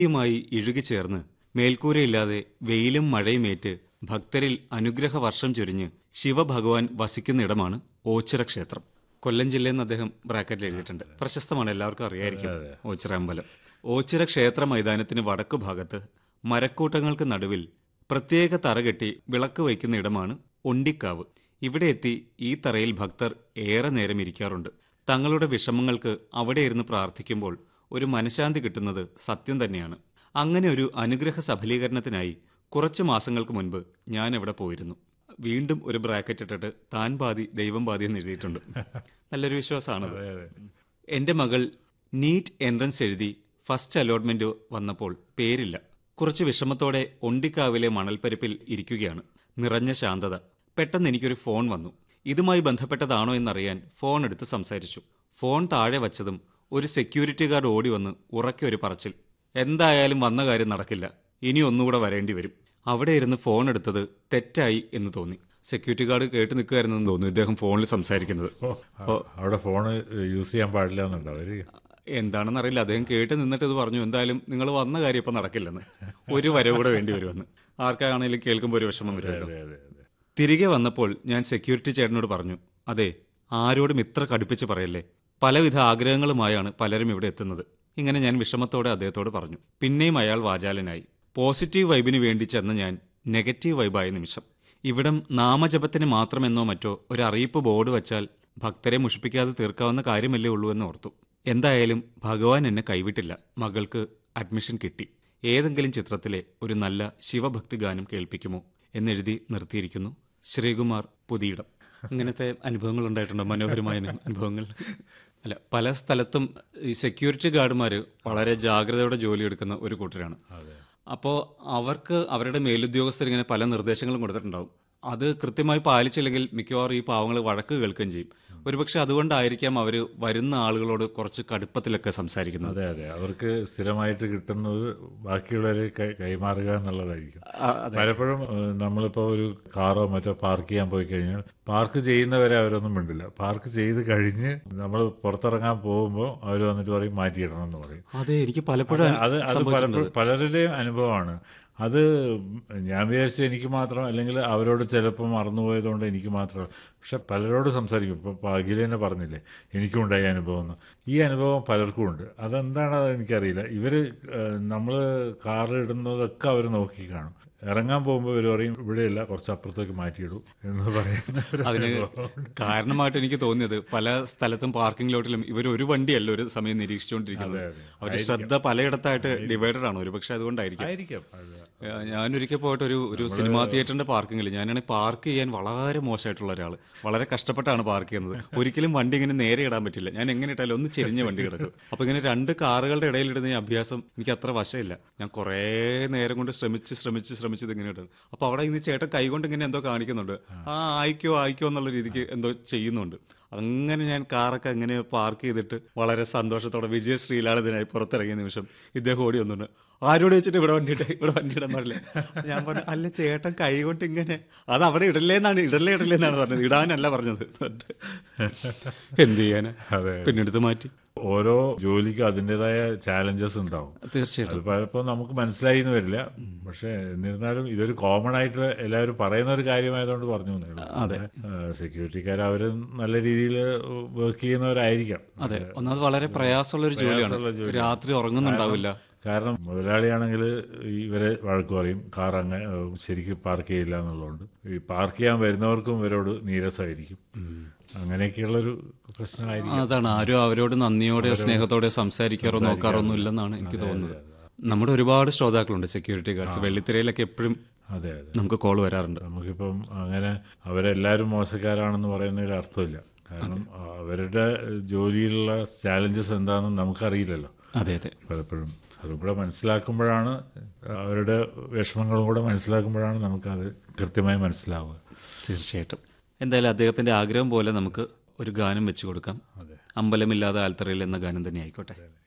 യുമായി ഇഴുകിച്ചേർന്ന് മേൽക്കൂരയില്ലാതെ വെയിലും മഴയുമേറ്റ് ഭക്തരിൽ അനുഗ്രഹ വർഷം ചൊരിഞ്ഞ് ശിവഭഗവാൻ വസിക്കുന്നിടമാണ് ഓച്ചിറ ക്ഷേത്രം കൊല്ലം ജില്ലയെന്ന് അദ്ദേഹം ബ്രാക്കറ്റിൽ എഴുതിയിട്ടുണ്ട് പ്രശസ്തമാണ് എല്ലാവർക്കും അറിയായിരിക്കും ഓച്ചിറ അമ്പലം ഓച്ചിറ ക്ഷേത്ര മൈതാനത്തിന് വടക്കു ഭാഗത്ത് മരക്കൂട്ടങ്ങൾക്ക് നടുവിൽ പ്രത്യേക തറകെട്ടി വിളക്ക് വയ്ക്കുന്ന ഇടമാണ് ഒണ്ടിക്കാവ് ഇവിടെ എത്തി ഈ തറയിൽ ഭക്തർ ഏറെ നേരം ഇരിക്കാറുണ്ട് തങ്ങളുടെ വിഷമങ്ങൾക്ക് അവിടെ ഇരുന്ന് പ്രാർത്ഥിക്കുമ്പോൾ ഒരു മനഃശാന്തി കിട്ടുന്നത് സത്യം തന്നെയാണ് അങ്ങനെ ഒരു അനുഗ്രഹ സഫലീകരണത്തിനായി കുറച്ച് മാസങ്ങൾക്ക് മുൻപ് ഞാൻ അവിടെ പോയിരുന്നു വീണ്ടും ഒരു ബ്രാക്കറ്റ് ഇട്ടിട്ട് താൻ പാതി ദൈവം പാതി എന്ന് എഴുതിയിട്ടുണ്ട് നല്ലൊരു വിശ്വാസമാണത് എൻ്റെ മകൾ നീറ്റ് എൻട്രൻസ് എഴുതി ഫസ്റ്റ് അലോട്ട്മെന്റ് വന്നപ്പോൾ പേരില്ല കുറച്ച് വിഷമത്തോടെ ഒണ്ടിക്കാവിലെ മണൽപ്പരപ്പിൽ ഇരിക്കുകയാണ് നിറഞ്ഞ ശാന്തത പെട്ടെന്ന് എനിക്കൊരു ഫോൺ വന്നു ഇതുമായി ബന്ധപ്പെട്ടതാണോ എന്നറിയാൻ ഫോൺ എടുത്ത് സംസാരിച്ചു ഫോൺ താഴെ വച്ചതും ഒരു സെക്യൂരിറ്റി ഗാർഡ് ഓടി വന്ന് ഉറക്കെ ഒരു പറച്ചിൽ എന്തായാലും വന്ന കാര്യം നടക്കില്ല ഇനി ഒന്നുകൂടെ വരേണ്ടി വരും അവിടെ ഇരുന്ന് ഫോൺ എടുത്തത് തെറ്റായി എന്ന് തോന്നി സെക്യൂരിറ്റി ഗാർഡ് കേട്ട് നിൽക്കുകയായിരുന്നെന്ന് തോന്നുന്നു ഇദ്ദേഹം ഫോണിൽ സംസാരിക്കുന്നത് അവിടെ ഫോണ് യൂസ് ചെയ്യാൻ പാടില്ല എന്നുണ്ടോ അവര് എന്താണെന്ന് അറിയില്ല അദ്ദേഹം കേട്ട് നിന്നിട്ട് ഇത് പറഞ്ഞു എന്തായാലും നിങ്ങൾ വന്ന കാര്യം ഇപ്പം നടക്കില്ലെന്ന് ഒരു വരവ് കൂടെ വേണ്ടി വരുമെന്ന് ആർക്കാണെങ്കിലും കേൾക്കുമ്പോൾ ഒരു വിഷമം വരുമല്ലോ അതെ അതെ അതെ തിരികെ വന്നപ്പോൾ ഞാൻ സെക്യൂരിറ്റി ചേട്ടനോട് പറഞ്ഞു അതെ ആരോടും ഇത്ര കടുപ്പിച്ച് പറയല്ലേ പലവിധ ആഗ്രഹങ്ങളുമായാണ് പലരും ഇവിടെ എത്തുന്നത് ഇങ്ങനെ ഞാൻ വിഷമത്തോടെ അദ്ദേഹത്തോട് പറഞ്ഞു പിന്നെയും അയാൾ വാചാലനായി പോസിറ്റീവ് വൈബിന് വേണ്ടി ചെന്ന ഞാൻ നെഗറ്റീവ് വൈബായ നിമിഷം ഇവിടം നാമജപത്തിന് മാത്രമെന്നോ മറ്റോ ഒരു അറിയിപ്പ് ബോർഡ് വച്ചാൽ ഭക്തരെ മുഷിപ്പിക്കാതെ തീർക്കാവുന്ന കാര്യമല്ലേ ഉള്ളൂ എന്ന് ഓർത്തു എന്തായാലും ഭഗവാൻ എന്നെ കൈവിട്ടില്ല മകൾക്ക് അഡ്മിഷൻ കിട്ടി ഏതെങ്കിലും ചിത്രത്തിലെ ഒരു നല്ല ശിവഭക്തി ഗാനം കേൾപ്പിക്കുമോ എന്നെഴുതി നിർത്തിയിരിക്കുന്നു ശ്രീകുമാർ പുതിയിടം ഇങ്ങനത്തെ അനുഭവങ്ങൾ ഉണ്ടായിട്ടുണ്ടോ മനോഹരമായ അനു- അനുഭവങ്ങൾ അല്ല പല സ്ഥലത്തും ഈ സെക്യൂരിറ്റി ഗാർഡുമാർ വളരെ ജാഗ്രതയോടെ ജോലിയെടുക്കുന്ന ഒരു കൂട്ടരാണ് അപ്പോൾ അവർക്ക് അവരുടെ മേലുദ്യോഗസ്ഥർ ഇങ്ങനെ പല നിർദ്ദേശങ്ങളും കൊടുത്തിട്ടുണ്ടാവും അത് കൃത്യമായി പാലിച്ചില്ലെങ്കിൽ മിക്കവാറും ഈ പാവങ്ങൾ വഴക്ക് കേൾക്കുകയും ചെയ്യും ഒരുപക്ഷെ അതുകൊണ്ടായിരിക്കാം അവർ വരുന്ന ആളുകളോട് കുറച്ച് കടുപ്പത്തിലൊക്കെ സംസാരിക്കുന്നത് അതെ അതെ അവർക്ക് സ്ഥിരമായിട്ട് കിട്ടുന്നത് ബാക്കിയുള്ളവരെ കൈ- കൈമാറുക എന്നുള്ളതായിരിക്കും പലപ്പോഴും ഏഹ്, നമ്മളിപ്പോൾ ഒരു കാറോ മറ്റോ പാർക്ക് ചെയ്യാൻ പോയി കഴിഞ്ഞാൽ പാർക്ക് ചെയ്യുന്നവരെ അവരൊന്നും മിണ്ടില്ല പാർക്ക് ചെയ്ത് കഴിഞ്ഞ് നമ്മൾ പുറത്തിറങ്ങാൻ പോകുമ്പോൾ അവർ വന്നിട്ട് പറയും മാറ്റിയിടണം എന്ന് പറയും അതെ എനിക്ക് പലപ്പോഴും അത് അത് പലപ്പോഴും പലരുടെയും അനുഭവമാണ് അത് ഞാൻ വിചാരിച്ചു എനിക്ക് മാത്രം അല്ലെങ്കിൽ അവരോട് ചിലപ്പോൾ മറന്നുപോയതുകൊണ്ട് എനിക്ക് മാത്രം പക്ഷെ പലരോട് സംസാരിക്കും ഇപ്പോൾ അഖില തന്നെ പറഞ്ഞില്ലേ എനിക്കും ഉണ്ടായ അനുഭവം എന്ന് ഈ അനുഭവം പലർക്കും ഉണ്ട് അതെന്താണെന്ന് എനിക്കറിയില്ല ഇവർ നമ്മൾ കാറിൽ ഇടുന്നതൊക്കെ അവർ നോക്കി കാണും ഇറങ്ങാൻ പോകുമ്പോൾ ഇവർ പറയും ഇവിടെയല്ല കുറച്ച് അപ്പുറത്തേക്ക് മാറ്റിയിടൂ എന്ന് പറയുന്ന ഒരു അതിന് കാരണമായിട്ട് എനിക്ക് തോന്നിയത് പല സ്ഥലത്തും പാർക്കിംഗ് ലോട്ടിലും ഇവർ ഒരു വണ്ടിയല്ല ഒരു സമയം നിരീക്ഷിച്ചുകൊണ്ടിരിക്കുന്നത് അവരുടെ ശ്രദ്ധ പലയിടത്തായിട്ട് ഡിവൈഡഡ് ആണ് ഒരു പക്ഷെ അതുകൊണ്ടായിരിക്കും ആയിരിക്കാം അത് ഏഹ് ഞാനൊരിക്കൽ പോയിട്ട് ഒരു ഒരു സിനിമാ തിയേറ്ററിന്റെ പാർക്കിങ്ങിൽ ഞാനാണെങ്കിൽ പാർക്ക് ചെയ്യാൻ വളരെ മോശമായിട്ടുള്ള ഒരാൾ വളരെ കഷ്ടപ്പെട്ടാണ് പാർക്ക് ചെയ്യുന്നത് ഒരിക്കലും വണ്ടി ഇങ്ങനെ നേരെ ഇടാൻ പറ്റില്ല ഞാൻ എങ്ങനെ ഇട്ടാലും ഒന്ന് ചെരിഞ്ഞ വണ്ടി കിടക്കും അപ്പൊ ഇങ്ങനെ രണ്ട് കാറുകളുടെ ഇടയിൽ ഇടുന്ന ഈ അഭ്യാസം എനിക്ക് അത്ര വശമില്ല ഞാൻ കുറേ നേരം കൊണ്ട് ശ്രമിച്ച് ശ്രമിച്ച് ശ്രമിച്ച് ഇത് ഇങ്ങനെ ഇടും അപ്പൊ അവിടെ ഇന്ന് ചേട്ടൻ കൈകൊണ്ട് ഇങ്ങനെ എന്തോ കാണിക്കുന്നുണ്ട് ആ ആയിക്കോ ആയിക്കോ എന്നുള്ള രീതിക്ക് എന്തോ ചെയ്യുന്നുണ്ട് അങ്ങനെ ഞാൻ കാറൊക്കെ അങ്ങനെ പാർക്ക് ചെയ്തിട്ട് വളരെ സന്തോഷത്തോടെ വിജയ ശ്രീലാളിതനായി പുറത്തിറങ്ങിയ നിമിഷം ഇദ്ദേഹം ഓടി വന്നിട്ടുണ്ട് ആരോട് വെച്ചിട്ട് ഇവിടെ വണ്ടിയിട്ട് ഇവിടെ വണ്ടി ഇടാൻ പാടില്ല ഞാൻ പറഞ്ഞു അല്ല ചേട്ടൻ കൈ കൊണ്ട് ഇങ്ങനെ അത് അവിടെ ഇടല്ലേ എന്നാണ് ഇടല്ലേ ഇടല്ലേ എന്നാണ് പറഞ്ഞത് ഇടാനല്ല പറഞ്ഞത് എന്ത് ചെയ്യാനാ അതെ. പിന്നെ എടുത്ത് മാറ്റി ഓരോ ജോലിക്കും അതിൻ്റെതായ ചാലഞ്ചസ് ഉണ്ടാവും തീർച്ചയായിട്ടും അത് പലപ്പോൾ നമുക്ക് മനസ്സിലായി എന്ന് വരില്ല പക്ഷെ എന്നിരുന്നാലും ഇതൊരു കോമൺ ആയിട്ട് എല്ലാവരും പറയുന്ന ഒരു കാര്യമായതുകൊണ്ട് പറഞ്ഞു അതെ. സെക്യൂരിറ്റിക്കാർ അവർ നല്ല രീതിയിൽ വർക്ക് ചെയ്യുന്നവരായിരിക്കാം അതെ ഒന്നാമത് വളരെ പ്രയാസമുള്ള ഒരു ജോലിയാണ് പ്രയാസമുള്ള ജോലിയാണ്. രാത്രി ഉറങ്ങുന്നുണ്ടാവില്ല കാരണം മുതലാളിയാണെങ്കിൽ ഇവരെ വഴക്ക് പറയും കാർ അങ്ങനെ ശരിക്കും പാർക്ക് ചെയ്യില്ല എന്നുള്ളതുകൊണ്ട് ഈ പാർക്ക് ചെയ്യാൻ വരുന്നവർക്കും ഇവരോട് നീരസമായിരിക്കും അങ്ങനെയൊക്കെയുള്ളൊരു പ്രശ്നമായിരിക്കും അതാണ് ആരും അവരോട് നന്ദിയോടെയോ സ്നേഹത്തോടെയോ സംസാരിക്കാറോ നോക്കാറോ ഒന്നും ഇല്ലെന്നാണ് എനിക്ക് തോന്നുന്നത് നമ്മുടെ ഒരുപാട് ശ്രോതാക്കളുണ്ട് സെക്യൂരിറ്റി ഗാർഡ്സ് വെള്ളിത്തിരയിലൊക്കെ എപ്പോഴും അതെ അതെ നമുക്ക് കോൾ വരാറുണ്ട് നമുക്കിപ്പം അങ്ങനെ അവരെല്ലാവരും മോശക്കാരാണെന്ന് പറയുന്നതിൽ അർത്ഥമില്ല കാരണം അവരുടെ ജോലിയിലുള്ള ചാലഞ്ചസ് എന്താണെന്ന് നമുക്കറിയില്ലല്ലോ അതെ അതെ പലപ്പോഴും അതും കൂടെ മനസ്സിലാക്കുമ്പോഴാണ് അവരുടെ വിഷമങ്ങളും കൂടെ മനസ്സിലാക്കുമ്പോഴാണ് നമുക്കത് കൃത്യമായി മനസ്സിലാവുക തീർച്ചയായിട്ടും എന്തായാലും അദ്ദേഹത്തിന്റെ ആഗ്രഹം പോലെ നമുക്ക് ഒരു ഗാനം വെച്ചു കൊടുക്കാം അതെ അമ്പലമില്ലാതെ ആൽത്തറയിൽ എന്ന ഗാനം തന്നെ ആയിക്കോട്ടെ